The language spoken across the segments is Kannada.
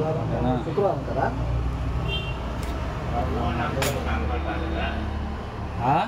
ಹಾ. ಶುಕ್ರವಾರ ಅಂತಾರ हाँ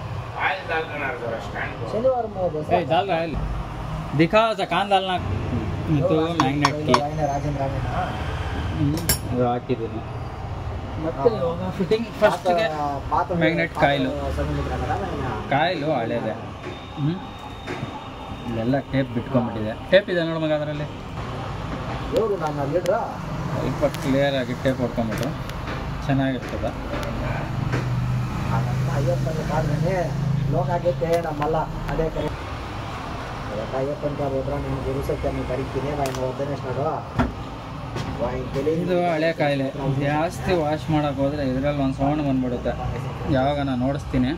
ಶನಿವಾರ ಬಸ್ ए डाल रहा है दिखा सा कान डालना तो मैग्नेट की ರಾಜೇಂದ್ರ ರಾಣೆನಾ? ಇದು ಹಾಕಿದ್ದೀನಿ ಮತ್ತೆ ಫಿಟ್ಟಿಂಗ್ ಫಸ್ಟ್ಗೆ ಪಾತ್ರ magnet ಕಾಯಿಲು. ಸಮುದ್ರನಲ್ಲ ನಾನು. ಕಾಯಿಲು ಹಳೇದೆ ಹ್ಞೂ ಇಲ್ಲೆಲ್ಲ ಟೇಪ್ ಬಿಟ್ಕೊಂಡ್ಬಿಟ್ಟಿದೆ ಟೇಪ್ ಇದೆ ನೋಡು ಮಗ ಅದರಲ್ಲಿ ಇವ್ರು ನಾನು ಲೀಡ್ರಾ ಸ್ವಲ್ಪ ಕ್ಲಿಯರಾಗಿ ಟೇಪ್ ಹೊಡ್ಕೊಂಬಿಟ್ಟು ಚೆನ್ನಾಗಿರ್ತದೆ ಹಾಗಂತ ಅಯ್ಯಪ್ಪನ ಕಾಡ್ಮೇನೆ ಲೋನ್ ಆಗೈತೆ ನಮ್ಮಲ್ಲ ಅದೇ ಕರೆ ಅದಕ್ಕೆ ಅಯ್ಯಪ್ಪನ ಕಾರ್ ಹೋದ್ರ ನಿಮ್ಗೆ ಗುರುಸಕ್ಕೆ ನೀವು ಕರಿತೀನಿ ನಾನು ಓದನೆ ನೋಡು ವಾಯ್ ತಲೆ ಇದು ಹಳೆ ಕಾಯಿಲೆ ಜಾಸ್ತಿ ವಾಶ್ ಮಾಡೋಕೆ ಹೋದರೆ ಇದರಲ್ಲಿ ಒಂದು ಸೌಂಡ್ ಬಂದ್ಬಿಡುತ್ತೆ ಯಾವಾಗ ನಾನು ನೋಡಿಸ್ತೀನಿ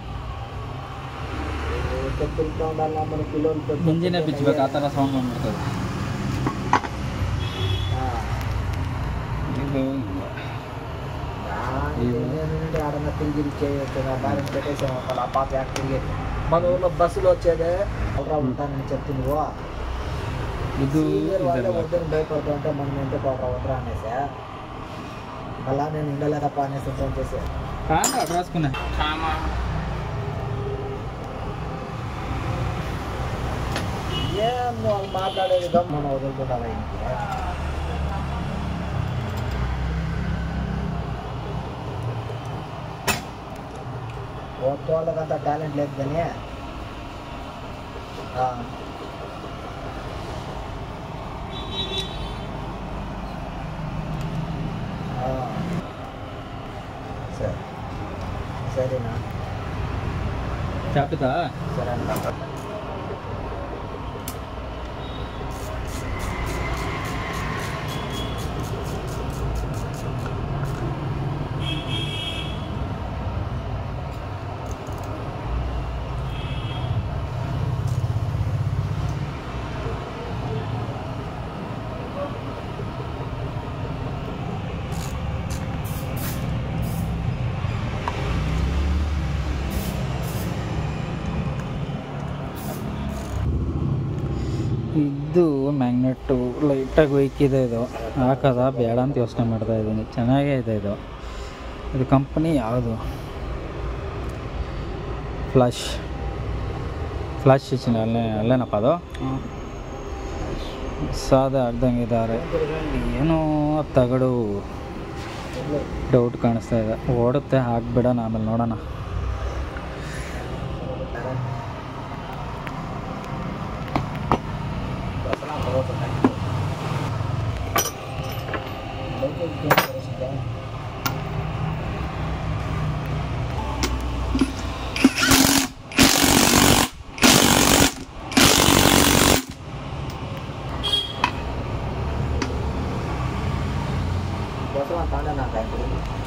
ತಿಳ್ಕೊಂಡಲ್ಲ ನಮ್ಮನ್ನ ಕಿಲೋಲ್ ಕೊಟ್ಟು ಇಂಜಿನೇ ಬಿಚ್ಚಬೇಕು ಆ ಥರ ಸೌಂಡ್ ಬಂದ್ಬಿಡ್ತದೆ ಹಾ. ಇದು ನಾನು ఏంటంటే ఆడన్న తిరిగి చేయొచ్చు నా బ్యాలెన్స్ పెట్టేసాము అలా పాప యాక్ తిరిగి మన ఊర్లో బస్సులు వచ్చేదే అలా ఉంటానని చెప్తే నువ్వు ಇದು సీనియర్ వాళ్ళే ಇದೆಲ್ಲ వద్దని భయపడుతూ ఉంటే మనం ఎందుకు ఒక వదరా అనేసా అలా నేను ఉండలేదప్ప అనేసి ఫోన్ చేసి కాదు అటు రాసుకున్నా ఏం నువ్వు మాట్లాడేది గమ్మున వదులుకుంటావా ఇంటికి వాళ్ళకంత టాలెంట్ లేదు కానీ ఆ. ఆ. సరే సరేనా చాపుతా సరే అన్న ಇದು ಮ್ಯಾಗ್ನೆಟ್ಟು ಲೈಟಾಗಿ ಒಯ್ಕಿದೆ ಇದು ಹಾಕೋದ ಬೇಡ ಅಂತ ಯೋಚನೆ ಮಾಡ್ತಾ ಇದ್ದೀನಿ ಚೆನ್ನಾಗೇ ಇದೆ ಇದು ಇದು ಕಂಪನಿ ಯಾವುದು ಫ್ಲಾಶ್ ಫ್ಲಾಶ್ ಸ್ವಿಚ್ನ ಅಲ್ಲೇ ಅಲ್ಲೇನಪ್ಪ ಅದು ಸಾದೆ ಆಗ್ದಂಗೆ ಇದ್ದಾರೆ ಏನೋ ತಗಡು ಡೌಟ್ ಕಾಣಿಸ್ತಾ ಇದೆ ಓಡುತ್ತೆ ಹಾಕ್ಬಿಡೋಣ ಆಮೇಲೆ ನೋಡೋಣ బసవా తాండా నాకు ఆయన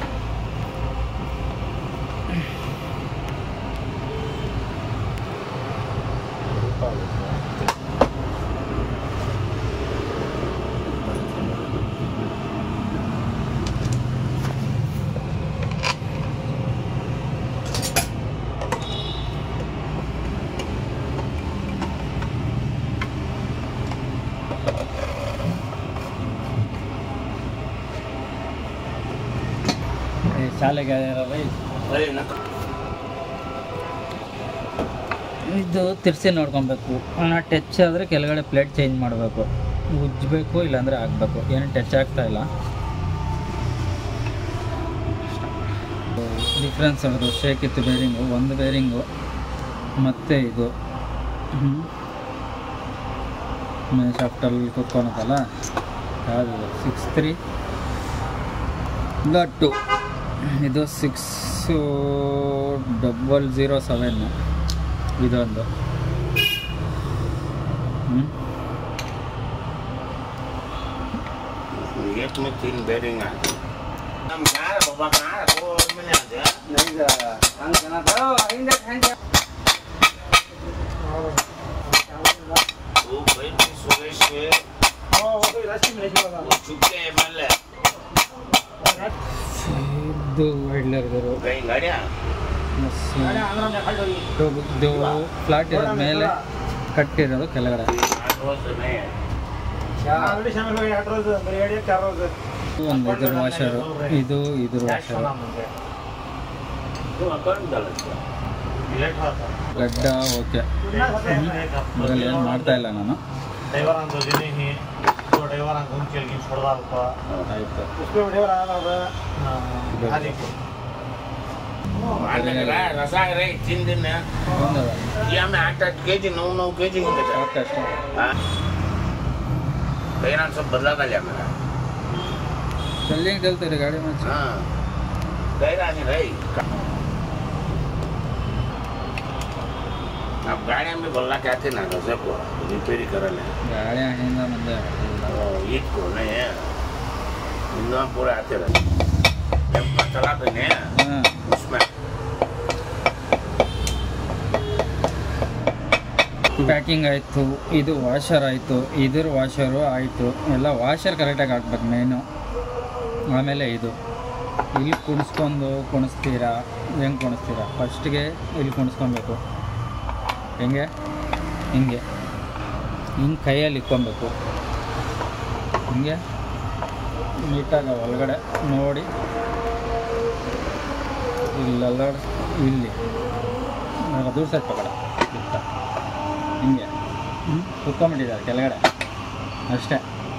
ಈ ಶಾಲೆಗೆ ಇರೋದು ಇದು ತಿರ್ಸಿ ನೋಡ್ಕೊಬೇಕು ಟಚ್ ಆದರೆ ಕೆಳಗಡೆ ಪ್ಲೇಟ್ ಚೇಂಜ್ ಮಾಡಬೇಕು ಉಜ್ಜಬೇಕು ಇಲ್ಲಾಂದರೆ ಹಾಕ್ಬೇಕು ಏನು ಟಚ್ ಆಗ್ತಾ ಇಲ್ಲ ಡಿಫ್ರೆನ್ಸ್ ಅದು ಶೇಕ್ ಇತ್ತು ಬೇರಿಂಗು ಒಂದು ಬೇರಿಂಗು ಮತ್ತು ಇದು ಶಾಫ್ಟಲ್ಲಿ ಕುತ್ಕೊಳತ್ತಲ್ಲ ಯಾವುದು ಸಿಕ್ಸ್ ತ್ರೀ ಟು ಇದು ಸಿಕ್ಸು ಡಬಲ್ ಝೀರೋ ಸೆವೆನ್ ಇದೊಂದು ಹ್ಞೂ एक में तीन बेरिंग आ हम कहाँ है बाबा कहाँ है वो में नहीं आते वो भाई भी सुरेश के वो चुपके है मान ले ಇದು ವೈಡ್ಲರ್ದರು कहीं गाड़ियाँ ಇದು ಫ್ಲಾಟ್ ಇರೋದು ಮೇಲೆ ಕಟ್ಟಿರೋದು ಕೆಳಗಡೆ आठ रोज नहीं है ఆల్రెడీ షామిల్ అయ్యి ఆట రోజు మరి ఏడు చార్ రోజు ಒಂದು ಇದ್ರ ವಾಷರು ಇದು ಇದ್ರ ವಾಷರು ನೀವು ಹಾಕೊಂಡಿದ್ದಲ್ಲ ಗಡ್ಡ ಓಕೆ ಇದರಲ್ಲಿ ಏನು ಮಾಡ್ತಾ ಇಲ್ಲ ನಾನು ड्राइवर आंदो जिने ही तो ड्राइवर आंदो उनके लिए छोड़ रहा होगा ಆಯಿತು उसमें ड्राइवर आ रहा है हाजीपुर ರಸ ರೇ ತಿಂದಿನ ಒಂದದ ಈ ಆಮೇಲೆ ಆಟ ಕೆ ಜಿ ನೋವು ನೋವು ಕೆ ಜಿ ಹಿಂಗೆ ಓಕೆ ಅಷ್ಟೇ ಕೈನಾಗ ಸ್ವಲ್ಪ ಬದಲಾಗಲ್ಲ ಆಮೇಲೆ ಜಲ್ದಿ ಕಲ್ತೀರಿ ಗಾಡಿ ಮಚ್ಚಿ ಹಾಂ ಗೈರಾನಿ ರೈ अब गाड़ी में बोलना चाहते ना रजे को रिपेयरी करने ಗಾಡಿ ಹಣ್ಣಿಂದ ಮುಂದೆ ईद को नहीं है इंदौर पूरे आते रहते टेम्पो चलाते नहीं ಹಾಂ उसमें ಪ್ಯಾಕಿಂಗ್ ಆಯಿತು ಇದು ವಾಷರ್ ಆಯಿತು ಇದ್ರ ವಾಷರು ಆಯಿತು ಎಲ್ಲ ವಾಷರ್ ಕರೆಕ್ಟಾಗಿ ಹಾಕ್ಬೇಕು ಮೇನು ಆಮೇಲೆ ಇದು ಇಲ್ಲಿ ಕುಣಿಸ್ಕೊಂಡು ಕುಣಿಸ್ತೀರಾ ಹೆಂಗೆ ಕುಣಿಸ್ತೀರಾ ಫಸ್ಟ್ಗೆ ಇಲ್ಲಿ ಕುಣಿಸ್ಕೊಬೇಕು ಹೆಂಗೆ ಹಿಂಗೆ ಹಿಂಗೆ ಕೈಯಲ್ಲಿ ಇಕ್ಕೊಬೇಕು ಹಿಂಗೆ ನೀಟಾಗಿ ಒಳಗಡೆ ನೋಡಿ ಇಲ್ಲೆಲ್ಲ ಇಲ್ಲಿ ದೂರ ಸೈಡ್ ಪಕಡ ಇತ್ತ ಹಿಂಗೆ ಹ್ಞೂ ಕುತ್ಕೊಂಬಿಟ್ಟಿದ್ದಾರೆ ಕೆಳಗಡೆ ಅಷ್ಟೇ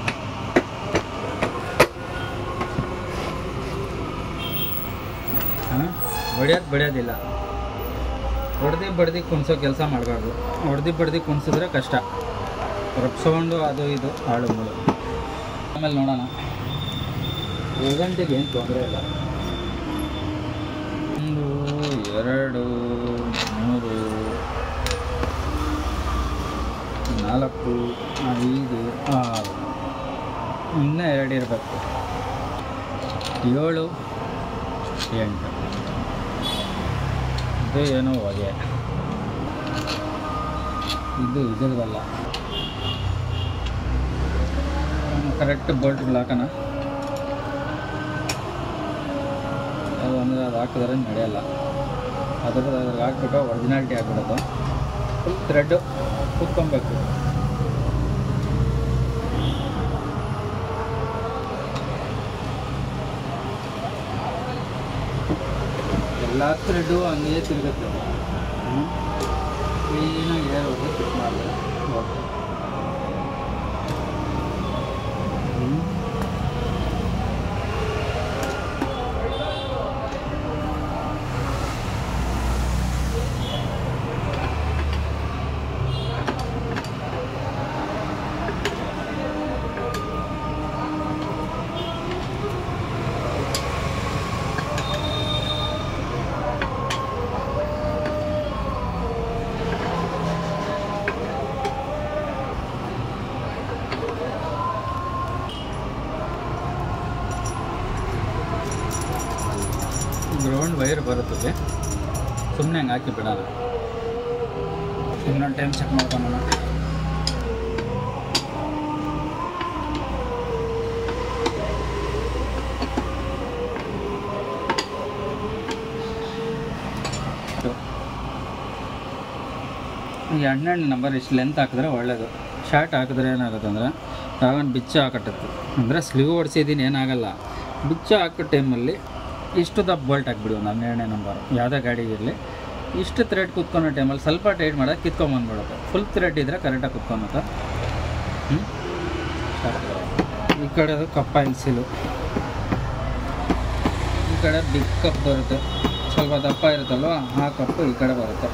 ಹಾಂ ಬಡಿಯೋದು ಬಡಿಯೋದಿಲ್ಲ ಹೊಡೆದು ಬಡ್ದು ಕುಣಿಸೋ ಕೆಲಸ ಮಾಡಬಾರ್ದು ಹೊಡೆದು ಬಡ್ದು ಕುಣಿಸಿದ್ರೆ ಕಷ್ಟ ರಪ್ಸ್ಕೊಂಡು ಅದು ಇದು ಹಾಳು ಮೂಳು ಆಮೇಲೆ ನೋಡೋಣ ಪ್ರೆಸೆಂಟಿಗೆ ಏನು ತೊಂದರೆ ಇಲ್ಲ ಒಂದು ಎರಡು ಮೂರು ನಾಲ್ಕು ಐದು ಆರು ಇನ್ನೂ ಎರಡು ಇರಬೇಕು ಏಳು ಎಂಟು ಇದು ಏನೋ ಹೊಗೆ ಇದು ಇದ್ರದಲ್ಲ ಕರೆಕ್ಟ್ ಬೋಲ್ಟ್ಗಳು ಹಾಕೋಣ ಅದು ಅಂದರೆ ಅದು ಹಾಕಿದ್ರೆ ನಡೆಯಲ್ಲ ಅದ್ರದ್ದು ಅದ್ರಾಗ ಹಾಕ್ಬಿಟ್ಟು ಒರಿಜಿನಾಲಿಟಿ ಆಗಿಬಿಡೋದು ಫುಲ್ ಥ್ರೆಡ್ಡು ಕುತ್ಕೊಬೇಕು ಎಲ್ಲ ಥ್ರೆಡ್ಡು ಹಂಗೆ ತಿರುಗುತ್ತೆ ಕ್ಲೀನಾಗಿ ಹೇಳ್ಬೇಕು ಫಿಟ್ ಮಾಡಬೇಕು ಓಕೆ ಹ್ಞೂ ಗ್ರೌಂಡ್ ವೈರ್ ಬರುತ್ತದೆ ಸುಮ್ಮನೆ ಹಂಗೆ ಹಾಕಿ ಬಿಡೋಣ ಇನ್ನೊಂದು ಟೈಮ್ ಚೆಕ್ ಮಾಡ್ಕೊಳ್ಳೋಣ ಈ ಹನ್ನೆರಡು ನಂಬರ್ ಇಷ್ಟು ಲೆಂತ್ ಹಾಕಿದ್ರೆ ಒಳ್ಳೆಯದು ಶಾರ್ಟ್ ಹಾಕಿದ್ರೆ ಏನಾಗುತ್ತೆ ಅಂದರೆ ತಾವನ್ ಬಿಚ್ಚ ಹಾಕಟ್ಟತ್ತೆ ಅಂದರೆ ಸ್ಲೀವ್ ಹೊಡ್ಸಿದ್ದೀನಿ ಏನಾಗಲ್ಲ ಬಿಚ್ಚ ಹಾಕೋ ಟೈಮಲ್ಲಿ ಇಷ್ಟು ದಪ್ಪ ಬೋಲ್ಟ್ ಹಾಕ್ಬಿಡಿ ಒಂದು ಹನ್ನೆರಡನೇ ನಂಬರ್ ಯಾವುದೇ ಗಾಡಿ ಇರಲಿ ಇಷ್ಟು ಥ್ರೆಡ್ ಕುತ್ಕೊಳೋ ಟೈಮಲ್ಲಿ ಸ್ವಲ್ಪ ಟೈಟ್ ಮಾಡೋದು ಕಿತ್ಕೊಂಬಂದ್ಬಿಡುತ್ತೆ ಫುಲ್ ಥ್ರೆಡ್ ಇದ್ದರೆ ಕರೆಕ್ಟಾಗಿ ಕುತ್ಕೊಳುತ್ತೆ ಹ್ಞೂ ಈ ಕಡೆ ಕಪ್ಪ ಇಲ್ಸಿಲು ಈ ಕಡೆ ಬಿಗ್ ಕಪ್ ಬರುತ್ತೆ ಸ್ವಲ್ಪ ದಪ್ಪ ಇರುತ್ತಲ್ವ ಆ ಕಪ್ಪು ಈ ಕಡೆ ಬರುತ್ತೆ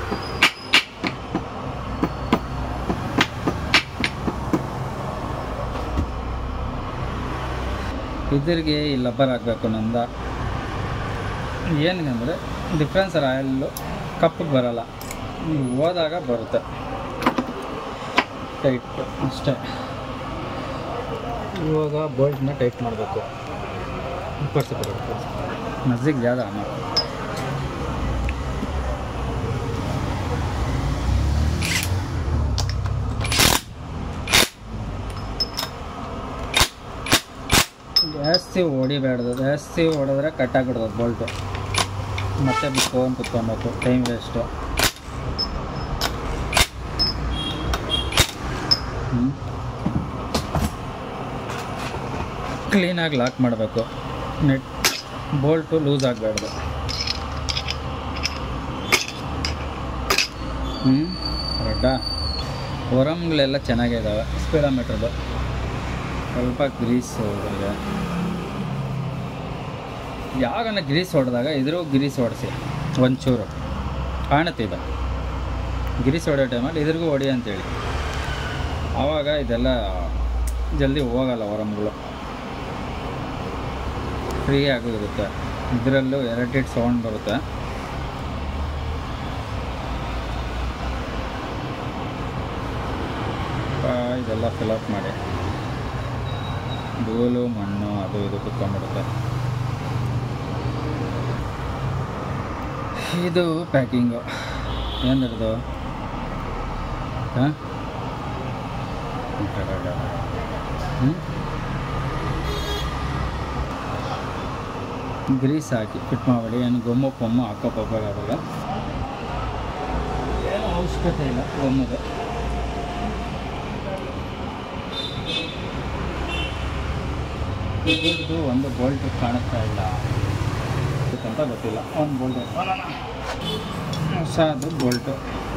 ಇದ್ರಿಗೆ ಈ ಲಬ್ಬರ್ ಹಾಕಬೇಕು ನಂದ ಏನಿದೆ ಅಂದರೆ ಡಿಫ್ರೆನ್ಸರ್ ಆಯಿಲ್ಲು ಕಪ್ಪಿಗೆ ಬರಲ್ಲ ನೀವು ಹೋದಾಗ ಬರುತ್ತೆ ಟೈಟ್ ಅಷ್ಟೇ ಇವಾಗ ಬೋಲ್ಟ್ನ ಟೈಟ್ ಮಾಡಬೇಕು ऊपर से पकड़ ऊपर से। नज़दीक ज़्यादा आना ಜಾಸ್ತಿ ಹೊಡಿಬೇಡ್ದು ಜಾಸ್ತಿ ಹೊಡೆದ್ರೆ ಕಟ್ಟಾಗ್ಬಿಡ್ತದೆ ಬೋಲ್ಟು ಮತ್ತೆ ಬಿಟ್ಕೊಂಡು ಕುತ್ಕೊಬೇಕು ಟೈಮ್ ವೇಸ್ಟು ಕ್ಲೀನಾಗಿ ಲಾಕ್ ಮಾಡಬೇಕು ನೆಟ್ ಬೋಲ್ಟು ಲೂಸ್ ಆಗಬಾರ್ದು ಹ್ಞೂ ಕರೆಕ್ಟಾ ಒರಮ್ಗಳೆಲ್ಲ ಚೆನ್ನಾಗಿದ್ದಾವೆ ಸ್ಪೀಡೋಮೀಟ್ರದ್ದು ಸ್ವಲ್ಪ ಗ್ರೀಸ್ ಹೋದ್ರೆ ಯಾವನ್ನ ಗ್ರೀಸ್ ಹೊಡೆದಾಗ ಇದ್ರೂ ಗ್ರೀಸ್ ಹೊಡೆಸಿ ಒಂಚೂರು ಕಾಣುತ್ತೆ ಇದು ಗ್ರೀಸ್ ಹೊಡೆಯೋ ಟೈಮಲ್ಲಿ ಇದ್ರಿಗೂ ಹೊಡಿ ಅಂತೇಳಿ ಆವಾಗ ಇದೆಲ್ಲ ಜಲ್ದಿ ಹೋಗಲ್ಲ ಒರಮ್ಗಳು ಫ್ರೀ ಆಗೋಗಿರುತ್ತೆ ಇದರಲ್ಲೂ ಎರಟಿಟ್ ಸೌಂಡ್ ಬರುತ್ತೆ ಆ, ಇದೆಲ್ಲ ಫಿಲಪ್ ಮಾಡಿ ಧೂಳು ಮಣ್ಣು ಅದು ಇದು ಕುತ್ಕೊಂಡ್ಬಿಡುತ್ತೆ ಇದು ಪ್ಯಾಕಿಂಗು ಏನು ಹಿಡ್ದು ಹಾಂ ಹ್ಞೂ ಗ್ರೀಸ್ ಹಾಕಿ ಫಿಟ್ ಮಾಡಿ ಏನು ಗೊಮ್ಮು ಪೊಮ್ಮು ಹಾಕೋಬೇಕಾಗಲ್ಲ ಏನು ಅವಶ್ಯಕತೆ ಇಲ್ಲ ಗೊಮ್ಮದು ಇದ್ರದ್ದು ಒಂದು ಬೋಲ್ಟ್ ಕಾಣಿಸ್ತಾ ಇಲ್ಲ ಅಂತ ಗೊತ್ತಿಲ್ಲ ಒಂದು ಬೋಲ್ಟ್ ಹೊಸದು ಬೋಲ್ಟು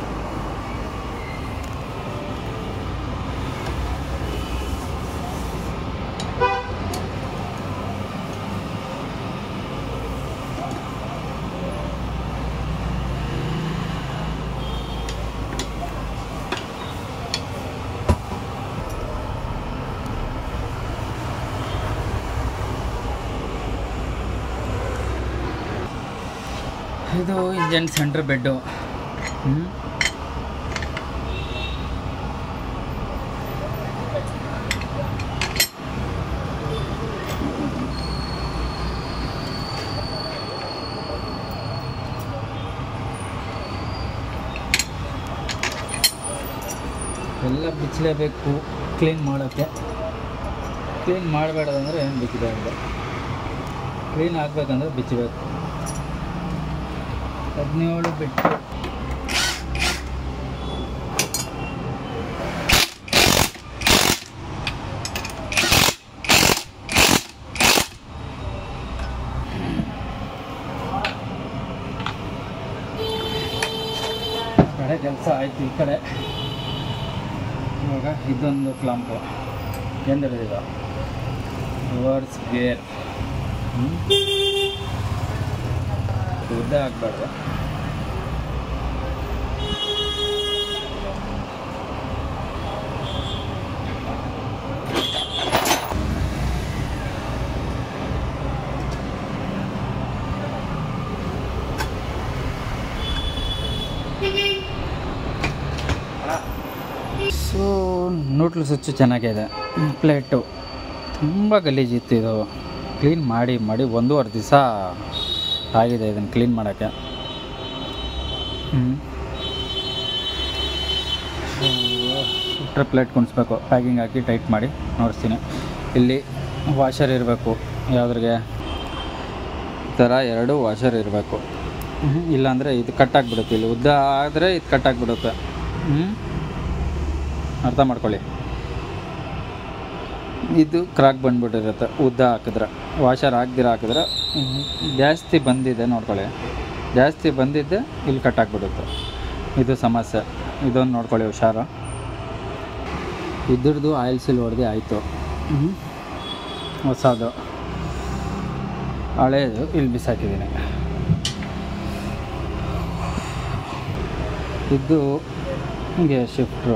ಇದು ಇಂಜನ್ ಸೆಂಟ್ರ್ ಬೆಡ್ಡು ಹ್ಞೂ ಎಲ್ಲ ಬಿಚ್ಚಲೇಬೇಕು ಕ್ಲೀನ್ ಮಾಡೋಕ್ಕೆ ಕ್ಲೀನ್ ಮಾಡಬೇಡದಂದ್ರೆ ಏನು ಬಿಚ್ಚಿದೆ ಅಂತ ಕ್ಲೀನ್ ಆಗಬೇಕಂದ್ರೆ ಬಿಚ್ಚಬೇಕು ಹದಿನೇಳು ಬಿಟ್ಟು ಆ ಕಡೆ ಕೆಲಸ ಆಯ್ತು ಈ ಕಡೆ ಇವಾಗ ಇದೊಂದು ಕ್ಲಾಂಪು ಎಂದಿಡಿದ ರಿವರ್ಸ್ ಗೇರ್ ಉದ್ದ ಆಗಬಾರ್ದು ಸೊ ನೂಟ್ಲು ಸ್ವಿಚ್ಚು ಚೆನ್ನಾಗಿದೆ ಪ್ಲೇಟು ತುಂಬ ಗಲೀಜಿತ್ತು ಇದು ಕ್ಲೀನ್ ಮಾಡಿ ಮಾಡಿ ಒಂದೂವರೆ ದಿವಸ ಆಗಿದೆ ಇದನ್ನು ಕ್ಲೀನ್ ಮಾಡೋಕ್ಕೆ ಟ್ರೆ ಪ್ಲೇಟ್ ಕುಣಿಸ್ಬೇಕು ಪ್ಯಾಕಿಂಗ್ ಹಾಕಿ ಟೈಟ್ ಮಾಡಿ ನೋಡಿಸ್ತೀನಿ ಇಲ್ಲಿ ವಾಷರ್ ಇರಬೇಕು ಯಾವುದ್ರಿಗೆ ಈ ಥರ ಎರಡು ವಾಷರ್ ಇರಬೇಕು ಇಲ್ಲಾಂದರೆ ಇದು ಕಟ್ಟಾಗ್ಬಿಡುತ್ತೆ ಇಲ್ಲಿ ಉದ್ದ ಆದರೆ ಇದು ಕಟ್ಟಾಗ್ಬಿಡುತ್ತೆ ಹ್ಞೂ ಅರ್ಥ ಮಾಡ್ಕೊಳ್ಳಿ ಇದು ಕ್ರಾಕ್ ಬಂದ್ಬಿಟ್ಟಿರುತ್ತೆ ಉದ್ದ ಹಾಕಿದ್ರೆ ವಾಷರ್ ಹಾಕ್ದಿರ ಹಾಕಿದ್ರೆ ಹ್ಮ್, ಜಾಸ್ತಿ ಬಂದಿದೆ ನೋಡ್ಕೊಳ್ಳಿ ಜಾಸ್ತಿ ಬಂದಿದ್ದೆ ಇಲ್ಲಿ ಕಟ್ಟಾಕ್ಬಿಡುತ್ತೆ ಇದು ಸಮಸ್ಯೆ ಇದೊಂದು ನೋಡ್ಕೊಳ್ಳಿ ಹುಷಾರು ಇದ್ರದ್ದು ಆಯಿಲ್ ಸೀಲ್ ಹೊಡೆದು ಆಯಿತು ಹೊಸದು ಹಳೇದು ಇಲ್ಲಿ ಬಿಸಾಕಿದ್ದೀನಿ ಇದು ಹಿಂಗೆ ಶಿಫ್ಟ್ರು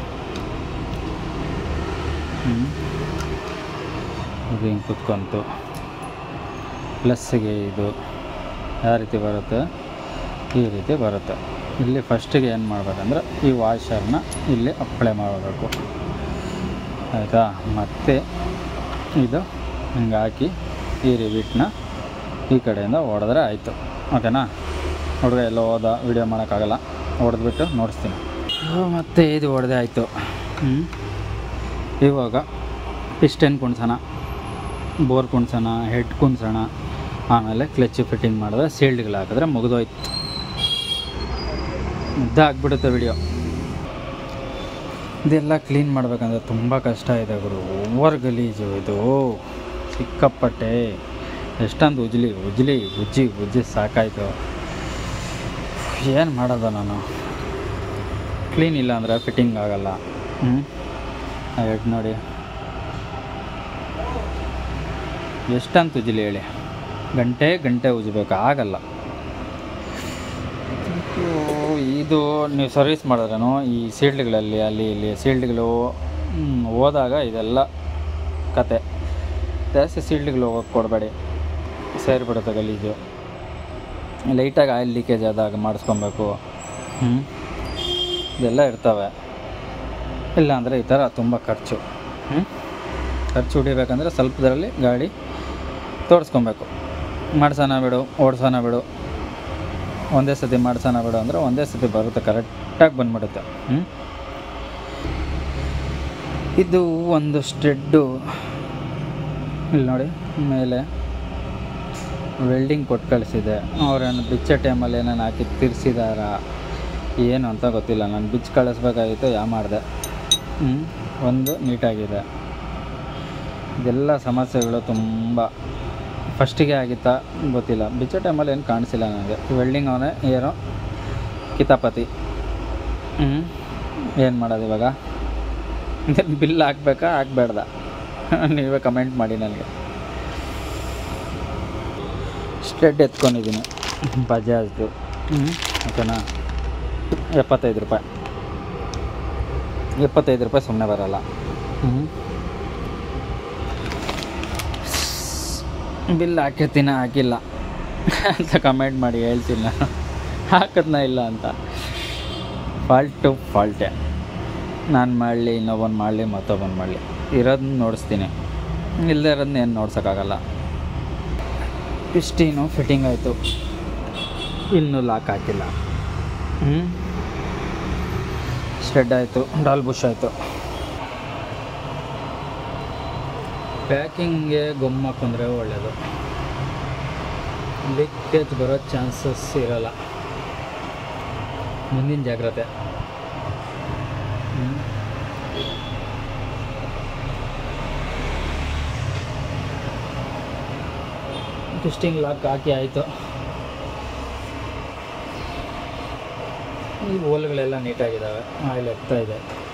ಇದು ಹಿಂಗೆ ಕುತ್ಕೊಂತು ಪ್ಲಸ್ಸಿಗೆ ಇದು ಯಾವ ರೀತಿ ಬರುತ್ತೆ ಈ ರೀತಿ ಬರುತ್ತೆ ಇಲ್ಲಿ ಫಸ್ಟಿಗೆ ಏನು ಮಾಡ್ಬೇಕಂದ್ರೆ ಈ ವಾಷರ್ನ ಇಲ್ಲಿ ಅಪ್ಲೈ ಮಾಡಬೇಕು ಆಯಿತಾ ಮತ್ತು ಇದು ಹಿಂಗೆ ಹಾಕಿ ಈ ರಿವಿಟ್ನ ಈ ಕಡೆಯಿಂದ ಹೊಡೆದ್ರೆ ಆಯಿತು ಓಕೆನಾ ಹುಡುಗ ಎಲ್ಲೋ ಹೋದ ವಿಡಿಯೋ ಮಾಡೋಕ್ಕಾಗಲ್ಲ ಹೊಡೆದ್ಬಿಟ್ಟು ನೋಡಿಸ್ತೀನಿ ಮತ್ತು ಇದು ಹೊಡೆದೇ ಆಯಿತು ಹ್ಞೂ ಇವಾಗ ಪಿಸ್ಟನ್ ಕುಣ್ಸೋಣ ಬೋರ್ ಕುಣ್ಸೋಣ ಹೆಡ್ ಕುಣ್ಸೋಣ ಆಮೇಲೆ ಕ್ಲಚ್ ಫಿಟ್ಟಿಂಗ್ ಮಾಡಿದ್ರೆ ಸೀಲ್ಡ್ಗಳು ಹಾಕಿದ್ರೆ ಮುಗಿದೋಯ್ತು ಉದ್ದ ಆಗ್ಬಿಡುತ್ತೆ ವಿಡಿಯೋ ಇದೆಲ್ಲ ಕ್ಲೀನ್ ಮಾಡ್ಬೇಕಂದ್ರೆ ತುಂಬ ಕಷ್ಟ ಇದೆ ಗುರು ಓವರ್ ಗಲೀಜು ಇದು ಸಿಕ್ಕಾಪಟ್ಟೆ ಎಷ್ಟೊಂದು ಉಜ್ಲಿ ಉಜ್ಲಿ ಉಜ್ಜಿ ಉಜ್ಜಿ ಸಾಕಾಯಿತು ಏನು ಮಾಡೋದು ನಾನು ಕ್ಲೀನ್ ಇಲ್ಲ ಅಂದರೆ ಫಿಟ್ಟಿಂಗ್ ಆಗಲ್ಲ ಹ್ಞೂ ಹೆಡ್ ನೋಡಿ ಎಷ್ಟಂತ ಉಜ್ಲಿ ಹೇಳಿ ಗಂಟೆ ಗಂಟೆ ಉಜ್ಬೇಕು ಆಗಲ್ಲ ಇದು ನೀವು ಸರ್ವಿಸ್ ಮಾಡಿದ್ರೂ ಈ ಸೀಲ್ಡ್ಗಳಲ್ಲಿ ಅಲ್ಲಿ ಇಲ್ಲಿ ಸೀಲ್ಡ್ಗಳು ಹ್ಮ್, ಹೋದಾಗ ಇದೆಲ್ಲ ಕತೆ ಜಾಸ್ತಿ ಸೀಲ್ಡ್ಗಳು ಹೋಗೋಕೆ ಕೊಡಬೇಡಿ ಸೇರಿಬಿಡುತ್ತೆ ಗಲೀಜು ಲೈಟಾಗಿ ಆಯಿಲ್ ಲೀಕೇಜ್ ಆದಾಗ ಮಾಡಿಸ್ಕೊಬೇಕು ಹ್ಞೂ ಇದೆಲ್ಲ ಇರ್ತವೆ ಇಲ್ಲಾಂದರೆ ಈ ಥರ ತುಂಬ ಖರ್ಚು ಹ್ಞೂ ಖರ್ಚು ಹೊಡಿಬೇಕಂದ್ರೆ ಸ್ವಲ್ಪದರಲ್ಲಿ ಗಾಡಿ ತೋರಿಸ್ಕೊಬೇಕು ಮಾಡ್ಸೋಣ ಬಿಡು ಓಡಿಸೋಣ ಬಿಡು ಒಂದೇ ಸತಿ ಮಾಡ್ಸೋಣ ಬಿಡು ಅಂದರೆ ಒಂದೇ ಸತಿ ಬರುತ್ತೆ ಕರೆಕ್ಟಾಗಿ ಬಂದ್ಬಿಡುತ್ತೆ ಹ್ಞೂ ಇದು ಒಂದು ಸ್ಟೆಡ್ಡು ಇಲ್ಲಿ ನೋಡಿ ಮೇಲೆ ವೆಲ್ಡಿಂಗ್ ಕೊಟ್ಟು ಕಳಿಸಿದೆ ಅವ್ರೇನು ಬಿಚ್ಚ ಟೈಮಲ್ಲಿ ಏನೇನು ಹಾಕಿ ತಿರ್ಸಿದಾರ ಏನು ಅಂತ ಗೊತ್ತಿಲ್ಲ ನಾನು ಬಿಚ್ಚಿ ಕಳಿಸ್ಬೇಕಾಗಿತ್ತು ಯಾ ಮಾಡಿದೆ ಹ್ಞೂ ಒಂದು ನೀಟಾಗಿದೆ ಇದೆಲ್ಲ ಸಮಸ್ಯೆಗಳು ತುಂಬ ಫಸ್ಟಿಗೆ ಆಗಿತ್ತಾ ಗೊತ್ತಿಲ್ಲ ಬಿಚ್ಚೋ ಟೈಮಲ್ಲಿ ಏನು ಕಾಣಿಸಿಲ್ಲ ನನಗೆ ವೆಲ್ಡಿಂಗ್ ಅವನೇ ಏನೋ ಕಿತಾಪತಿ ಹ್ಞೂ ಏನು ಮಾಡೋದು ಇವಾಗ ಬಿಲ್ ಹಾಕ್ಬೇಕಾ ಹಾಕ್ಬೇಡ್ದ ನೀವೇ ಕಮೆಂಟ್ ಮಾಡಿ ನನಗೆ ಸ್ಟೆಡ್ ಎತ್ಕೊಂಡಿದ್ದೀನಿ ಬಜಾಜ್ದು ಹ್ಞೂ ಓಕೆನಾ ಎಪ್ಪತ್ತೈದು ರೂಪಾಯಿ ಎಪ್ಪತ್ತೈದು ರೂಪಾಯಿ ಸುಮ್ಮನೆ ಬರಲ್ಲ ಹ್ಞೂ ಬಿಲ್ ಹಾಕಿರ್ತೀನ ಹಾಕಿಲ್ಲ ಅಂತ ಕಮೆಂಟ್ ಮಾಡಿ ಹೇಳ್ತೀನಿ ನಾನು ಹಾಕದ್ನ ಇಲ್ಲ ಅಂತ ಫಾಲ್ಟು ಫಾಲ್ಟೆ ನಾನು ಮಾಡಲಿ ಇನ್ನೊಬ್ಬನು ಮಾಡಲಿ ಮತ್ತೊಬ್ಬನು ಮಾಡಲಿ ಇರೋದನ್ನ ನೋಡಿಸ್ತೀನಿ ಇಲ್ಲದೆ ಇರೋದನ್ನ ಏನು ನೋಡ್ಸೋಕ್ಕಾಗಲ್ಲ ಪಿಸ್ಟೀನು ಫಿಟ್ಟಿಂಗ್ ಆಯಿತು ಇನ್ನೂ ಲಾಕ್ ಹಾಕಿಲ್ಲ ಹ್ಞೂ ಸ್ಟೆಡ್ ಆಯಿತು ಡಾಲ್ ಬುಷ್ ಆಯಿತು ಪ್ಯಾಕಿಂಗ್ಗೆ ಗೊಮ್ಮ ಹಾಕೊಂಡ್ರೆ ಒಳ್ಳೆಯದು ಲೀಕೇಜ್ ಬರೋ ಚಾನ್ಸಸ್ ಇರಲ್ಲ ಮುಂದಿನ ಜಾಗ್ರತೆ ಹ್ಮ್. ಟ್ವಿಸ್ಟಿಂಗ್ ಲಾಕ್ ಹಾಕಿ ಆಯಿತು ಈ ಹೋಲ್ಗಳೆಲ್ಲ ನೀಟಾಗಿದ್ದಾವೆ ಆಯಿಲ್ ಎತ್ತಾ ಇದೆ